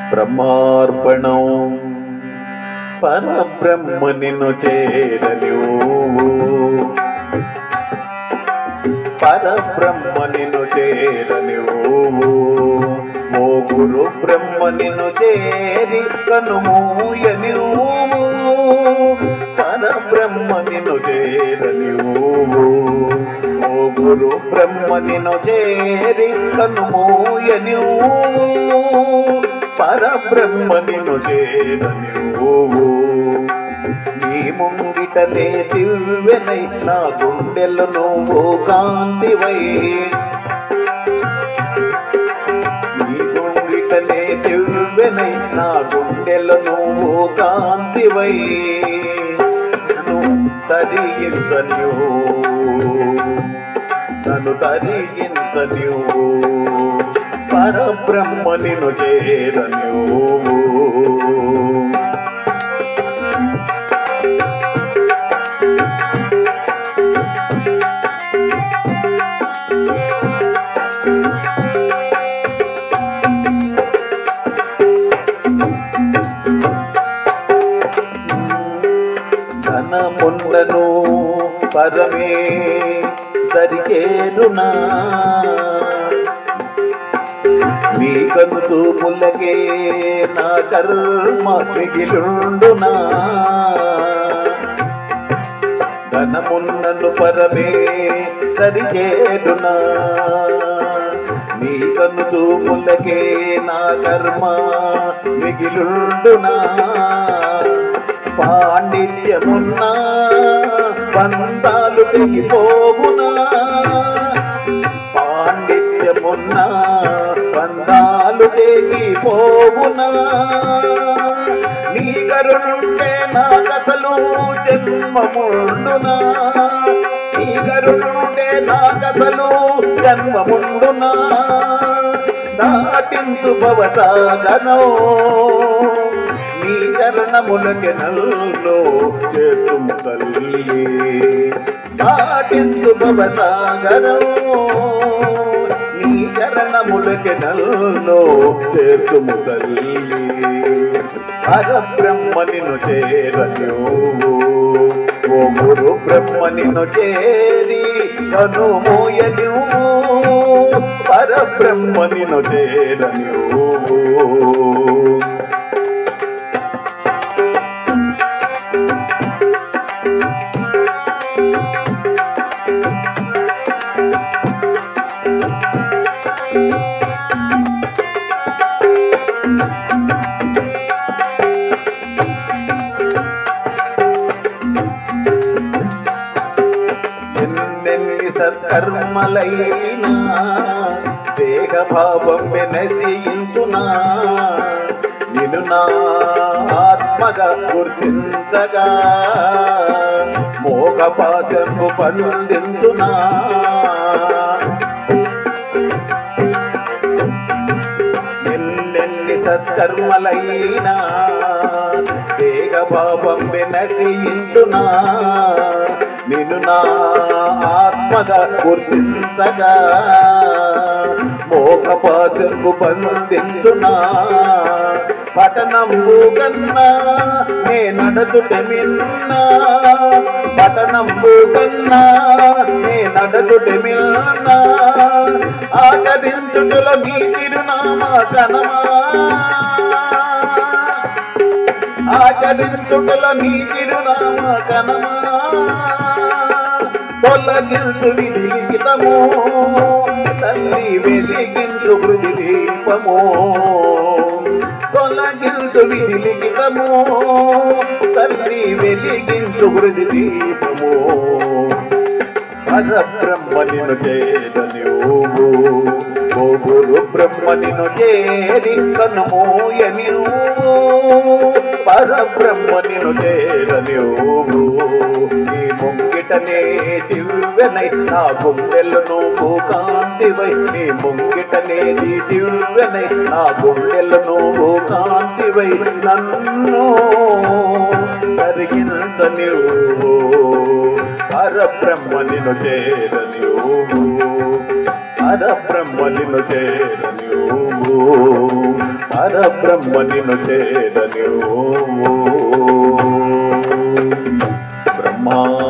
బ్రహ్మార్పణం పరబ్రహ్మ నిన్ను చేరనివు పరబ్రహ్మ నిన్ను చేరనివు ఓ గురు బ్రహ్మ నిన్ను చేరి కనుమూయనివు పరబ్రహ్మ నిన్ను చేరనివు ఓ గురు బ్రహ్మ నిన్ను చేరి కనుమూయనివు పరబ్రహ్మ నిన్ను చేరనివు నీ ముంగిటనే దివ్వెనై నా గుండెల్లో నువ్వు కాంతివై నీ ముంగిటనే దివ్వెనై నా గుండెల్లో నువ్వు కాంతివై నన్ను తరిగించను నన్ను తరిగించను పరబ్రహ్మ నిన్ను చేరను ధనముండను పరమే దరిచేరునా మీ కను చూపులకే నా కర్మ మిగిలుండునా ధనమున్నను పరమే దరిచేరునా నీ కను చూపులకే నా కర్మ మిగిలుండునా పాండిత్యమున్నా బంధాలు తెగిపోవునా పాండిత్యమున్నా బంధాలు తెగిపోవునా నీ కరుణుంటే నా కథలు జన్మముండునా నీ కరుణుంటే నా కథలు జన్మముండునా నాటిందు భవసాగనో నీ చరణములకి నల్లో చేతుం తల్లి దాటిందు భవసాగరం నీ చరణములకి నల్లో చేతుము తల్లి పరబ్రహ్మ నిన్ను చేరను ఓ గురు బ్రహ్మ నిన్ను చేరి కనుమోయను పరబ్రహ్మ నిన్ను చేరను ఎన్నెన్ని సత్కర్మలైనా దేహభావం నశయించునా నిన్ను నా ఆత్మగా గుర్తించగా మోగపాశము పండించునా ఎన్నెన్ని సత్కర్మలైనా దేహభావం నశయించునా నిన్ను నా ఆత్మగా గుర్తించగా మోహపాసకు బంధించునా పఠనంబు కన్నా నే నడచుట మిన్నా పఠనంబు కన్నా నే నడచుట మిన్నా ఆచరించుటల మీ తిరునామా కనమా ఆచరించుటల నీ తిరునామ కనమా తొలగించు విదిలిగితము తల్లి వెలిగించు హృది దీపము తొలగించు విదిలిగితము తల్లి వెలిగించు హృది దీపము పరబ్రహ్మ నిన్ను చేరనివు ఓ గురు బ్రహ్మ నిన్ను చేరి కనుమోయనివు పరబ్రహ్మ నిన్ను చేరనివు నీ ముంగిటనే దివ్యనై నా గుండెలు నువ్వు కాంతివై నీ ముంగిటనే నీ దివ్యనై నా గుండెలు నువ్వు కాంతివై నన్ను కరిగించనివు పరబ్రహ్మ నిన్ను చేరనివు పరబ్రహ్మ నిన్ను చేరనివ్వు పరబ్రహ్మ నిన్ను చేరనివ్వు బ్రహ్మా